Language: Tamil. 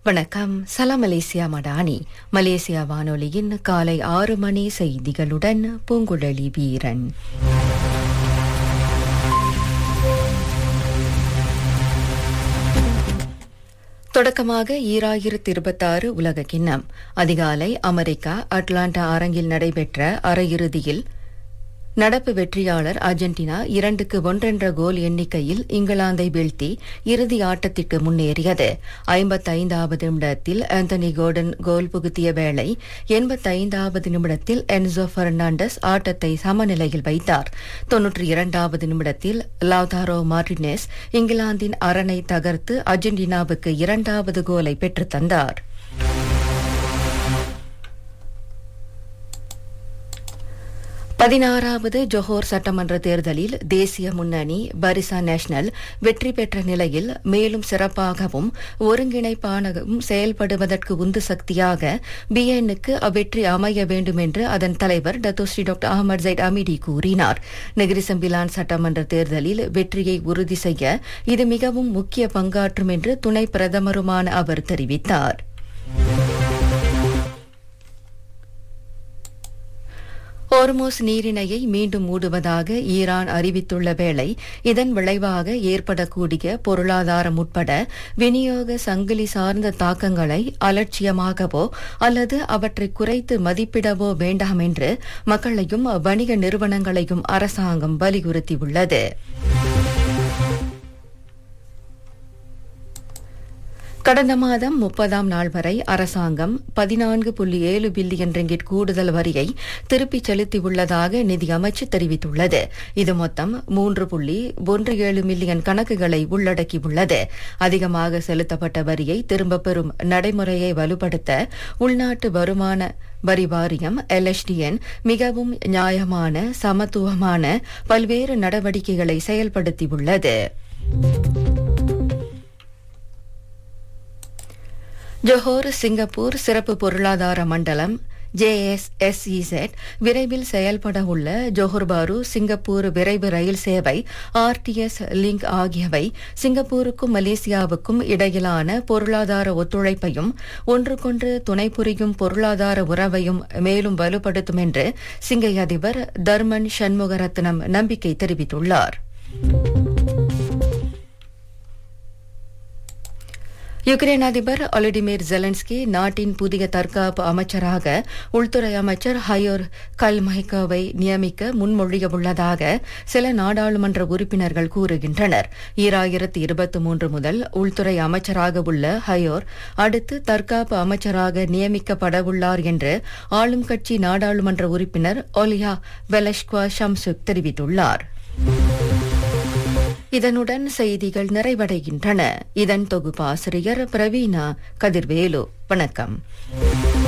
வணக்கம் சலாம் மலேசியா மடானி மலேசியா வானொலியின் காலை ஆறு மணி செய்திகளுடன் பூங்குழலி வீரன் தொடக்கமாக ஈராயிரத்து இருபத்தாறு உலக கிண்ணம் அதிகாலை அமெரிக்கா அட்லாண்டா அரங்கில் நடைபெற்ற அரையிறுதியில் நடப்பு வெற்றியாளர் அர்ஜென்டினா இரண்டுக்கு ஒன்றென்ற கோல் எண்ணிக்கையில் இங்கிலாந்தை வீழ்த்தி இறுதி ஆட்டத்திற்கு முன்னேறியது ஐம்பத்தைந்தாவது நிமிடத்தில் ஆந்தனி கோர்டன் கோல் புகுத்திய வேளை எண்பத்தைந்தாவது நிமிடத்தில் என்சோ பெர்னாண்டஸ் ஆட்டத்தை சமநிலையில் வைத்தார் தொன்னூற்றி இரண்டாவது நிமிடத்தில் லாவ்தாரோ மார்டினேஸ் இங்கிலாந்தின் அரணை தகர்த்து அர்ஜென்டினாவுக்கு இரண்டாவது கோலை பெற்றுத் தந்தார் பதினாறாவது ஜொஹோர் சட்டமன்ற தேர்தலில் தேசிய முன்னணி பரிசா நேஷனல் வெற்றி பெற்ற நிலையில் மேலும் சிறப்பாகவும் ஒருங்கிணைப்பானவும் செயல்படுவதற்கு உந்து சக்தியாக பிஎன்னுக்கு அவ்வெற்றி அமைய வேண்டும் என்று அதன் தலைவர் Dato Sri doctor Ahmad Zaid Hamidi கூறினார் நெகிரிசம்பிலான் சட்டமன்ற தேர்தலில் வெற்றியை உறுதி செய்ய இது மிகவும் முக்கிய பங்காற்றும் என்று துணை பிரதமருமான அவர் தெரிவித்தார் ஹோர்மோஸ் நீரிணையை மீண்டும் மூடுவதாக ஈரான் அறிவித்துள்ள வேளை இதன் விளைவாக ஏற்படக்கூடிய பொருளாதாரம் உட்பட விநியோக சங்கிலி சார்ந்த தாக்கங்களை அலட்சியமாகவோ அல்லது அவற்றை குறைத்து மதிப்பிடவோ வேண்டாம் என்று மக்களையும் வணிக நிறுவனங்களையும் அரசாங்கம் வலியுறுத்தியுள்ளது கடந்த மாதம் முப்பதாம் நாள் வரை அரசாங்கம் பதினான்கு புள்ளி ஏழு பில்லியன் ரிங்கிட் கூடுதல் வரியை திருப்பிச் செலுத்தியுள்ளதாக நிதி அமைச்சு தெரிவித்துள்ளது இது மொத்தம் மூன்று புள்ளி ஒன்று ஏழு மில்லியன் கணக்குகளை உள்ளடக்கியுள்ளது அதிகமாக செலுத்தப்பட்ட வரியை திரும்பப் பெறும் நடைமுறையை வலுப்படுத்த உள்நாட்டு வருமான வரி வாரியம் எல்எஸ்டிஎன் மிகவும் நியாயமான சமத்துவமான பல்வேறு நடவடிக்கைகளை செயல்படுத்தியுள்ளது ஜொஹோர் சிங்கப்பூர் சிறப்பு பொருளாதார மண்டலம் ஜேஎஸ்எஸ்இசெட் விரைவில் செயல்பட உள்ள ஜொஹர் பாரு சிங்கப்பூர் விரைவு ரயில் சேவை ஆர்டிஎஸ் லிங்க் ஆகியவை சிங்கப்பூருக்கும் மலேசியாவுக்கும் இடையிலான பொருளாதார ஒத்துழைப்பையும் ஒன்றுக்கொன்று துணை புரியும் பொருளாதார உறவையும் மேலும் வலுப்படுத்தும் என்று சிங்கை அதிபர் தர்மன் சண்முகரத்னம் நம்பிக்கை தெரிவித்துள்ளார் யுக்ரைன் அதிபர் ஒலிடிமிர் ஜெலன்ஸ்கி நாட்டின் புதிய தற்காப்பு அமைச்சராக உள்துறை அமைச்சர் ஹயோர் கல்மைகோவை நியமிக்க முன்மொழியவுள்ளதாக சில நாடாளுமன்ற உறுப்பினர்கள் கூறுகின்றனர் ஈராயிரத்து இருபத்தி மூன்று முதல் உள்துறை அமைச்சராக உள்ள ஹயோர் அடுத்து தற்காப்பு அமைச்சராக நியமிக்கப்படவுள்ளார் என்று ஆளும் கட்சி நாடாளுமன்ற உறுப்பினர் ஒலியா வெலஷ்குவா ஷம்சுக் தெரிவித்துள்ளார் இதனுடன் செய்திகள் நிறைவடைகின்றன இதன் தொகுப்பாசிரியர் பிரவீனா கதிர்வேலு வணக்கம்